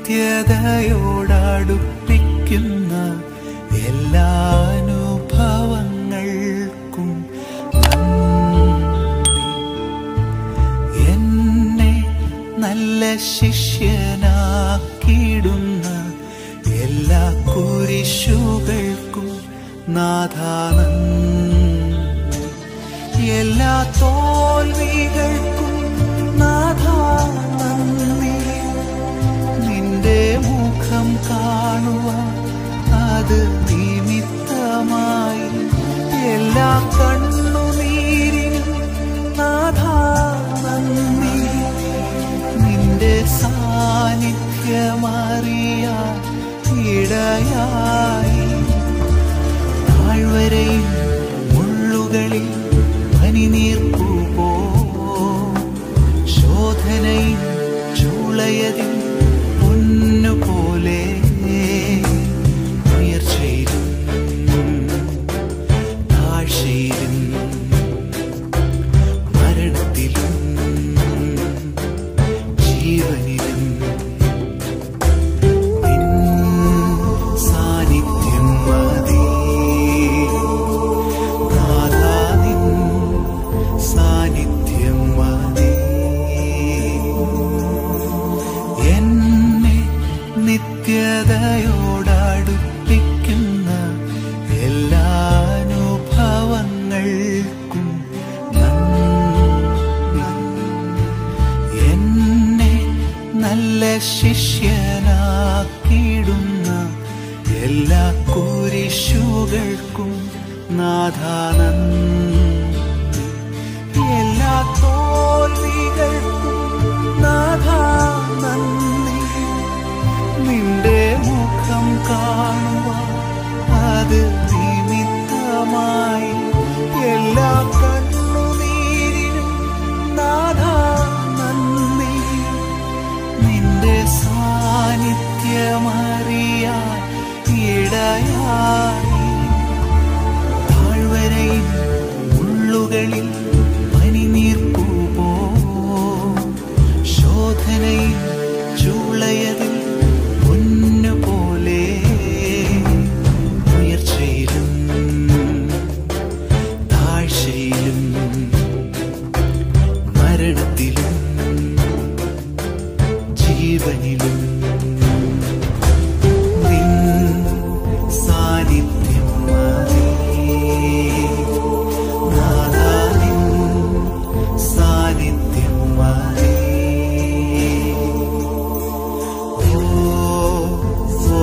നിത്യതയോടടുപ്പിക്കുന്ന എല്ലാ അനുഭവങ്ങൾക്കും നന്ദി എന്നെ നല്ല ശിഷ്യനാക്കിയിടുന്ന എല്ലാ കുരിശുകൾക്കും നാഥാനന്ദി എല്ലാ തോൽവികൾക്കും നാഥാനന്ദി നിന്റെ മുഖം കാണുവാൻ അത് നിമിത്തമായി എല്ലാ കണ്ണുനീരിനും നാഥാനന്ദി നിന്റെ സാന്നിധ്യമറിയാൻ ഇടയായി താഴ്വരയിൽ മുള്ളുകളിൽ പനിനീർപ്പുപോ ശോധനയിൽ ചൂളയതിൽ പൊന്നുപോലെ ഉയർച്ചയിലും താഴ്ചയിലും മരണത്തിലും ജീവനിലും നിൻ സാന്നിധ്യം മതി നാഥാ നിൻ സാന്നിധ്യം മതി എന്നെ നിത്യതയോടടുപ്പിക്കുന്ന എല്ലാ അനുഭവങ്ങൾക്കും നന്ദി എന്നെ നല്ല ശിഷ്യനാക്കിയിടുന്ന എല്ലാ കുരിശുകൾക്കും നാഥാനന്ദി എല്ലാ തോൽവികൾക്കും നാഥാനന്ദി നിന്റെ മുഖം കാണുവാൻ അത് നിമിത്തമായി എല്ലാ കണ്ണുനീരിനും നാഥാനന്ദി നിന്റെ സാന്നിധ്യമറിയാൻ ഇടയായി താഴ്വരയിൽ മുള്ളുകളിൽ പനിനീർപ്പുപോ ശോധനയിൽ ചൂളയതിൽ പൊന്നുപോലെ ഉയർച്ചയിലും താഴ്ചയിലും മരണത്തിലും ജീവനിലും നിൻ സാന്നിധ്യം മതി നാഥാ നിൻ സാന്നിധ്യം മതി ഓ ഓ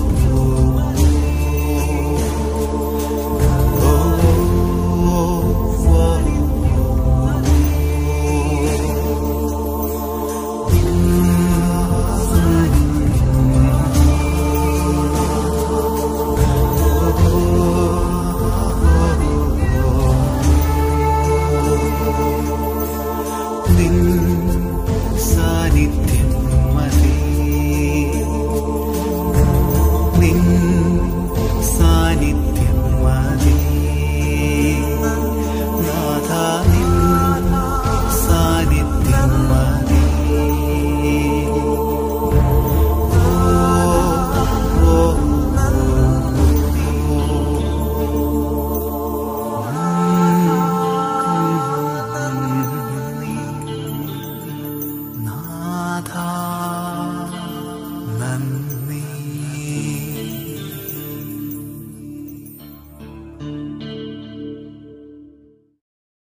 നിൻ സാന്നിധ്യം മതി നിൻ സാന്നിധ്യം മതി നാഥാ നിൻ സാന്നിധ്യം മതി ഓ ഓ നാഥാ നന്ദി